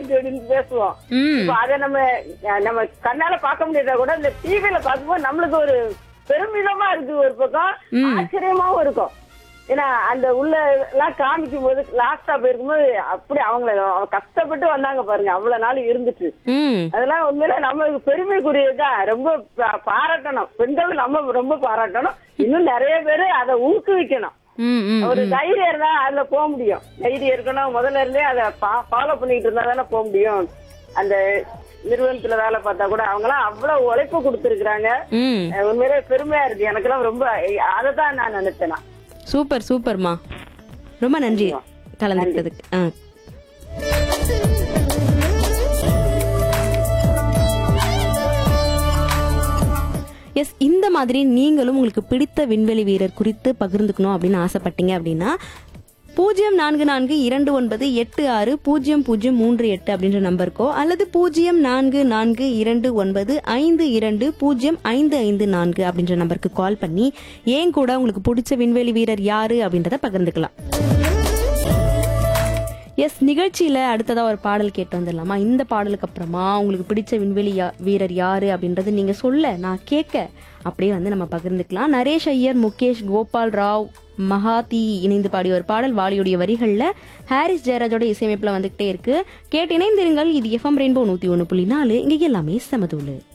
இருக்கு அப்படின்னு பேசுவோம் ம் இப்ப அதை நம்ம அஹ், நம்ம கண்ணால பார்க்க முடியாதா கூட இந்த டிவில பார்க்கும்போது நம்மளுக்கு ஒரு பெருமிதமா இருக்கு ஒரு பக்கம் ஆச்சரியமாவும் இருக்கும் ஏன்னா அந்த உள்ள எல்லாம் காமிக்கும் போது லாஸ்டா போயிருக்கும்போது அப்படி அவங்கள கஷ்டப்பட்டு வந்தாங்க பாருங்க அவ்வளவு நாள் இருந்துட்டு ம் அதெல்லாம் உண்மையில நம்மளுக்கு பெருமைக்குரியதுதான் ரொம்ப பா- பாராட்டணும் பெண்கள் நம்ம ரொம்ப பாராட்டணும் இன்னும் நிறைய பேரு அதை ஊக்குவிக்கணும் ம் ம் ஒரு தைரியம் இருந்தா அதுல போக முடியும் தைரியம் இருக்கணும் முதல்ல இருந்தே அதை ஃபாலோ பண்ணிட்டு இருந்தா தானே போக முடியும் அந்த நிறுவனத்துல வேலை பார்த்தா கூட அவங்க எல்லாம் அவ்வளவு உழைப்பு கொடுத்துருக்காங்க ம் உண்மையிலே பெருமையா இருக்கு எனக்கெல்லாம் ரொம்ப அதை தான் நான் நினைச்சேன் சூப்பர் சூப்பர்மா ரொம்ப நன்றி கலந்துக்கிட்டதுக்கு ஆ எஸ் இந்த மாதிரி நீங்களும் உங்களுக்கு பிடித்த விண்வெளி வீரர் குறித்து பகிர்ந்துக்கணும் அப்படின்னு ஆசைப்பட்டீங்க அப்படின்னா பூஜ்ஜியம் நான்கு நான்கு இரண்டு ஒன்பது எட்டு ஆறு பூஜ்ஜியம் பூஜ்ஜியம் மூன்று எட்டு அப்படின்ற நம்பருக்கோ அல்லது பூஜ்ஜியம் நான்கு நான்கு இரண்டு ஒன்பது ஐந்து இரண்டு பூஜ்ஜியம் ஐந்து ஐந்து நான்கு அப்படின்ற நம்பருக்கு கால் பண்ணி ஏன் கூட உங்களுக்கு பிடிச்ச விண்வெளி வீரர் யாரு அப்படின்றத பகிர்ந்துக்கலாம் எஸ் நிகழ்ச்சியில அடுத்ததா ஒரு பாடல் கேட்டு வந்துடலாமா இந்த பாடலுக்கு அப்புறமா உங்களுக்கு பிடிச்ச விண்வெளி யா- வீரர் யாரு அப்படின்றது நீங்க சொல்ல நான் கேட்க அப்படியே வந்து நம்ம பகிர்ந்துக்கலாம் நரேஷ் ஐயர் முகேஷ் கோபால் ராவ் மகாதி இணைந்து பாடிய ஒரு பாடல் வாலியுடைய வரிகள்ல ஹாரிஸ் ஜெயராஜோட இசையமைப்புல வந்துகிட்டே இருக்கு கேட்டு இணைந்திருங்கள் இது எஃப்எம் ரெயின்போ நூத்தி ஒன்று புள்ளி நாலு இங்க எல்லாமே சமதூளு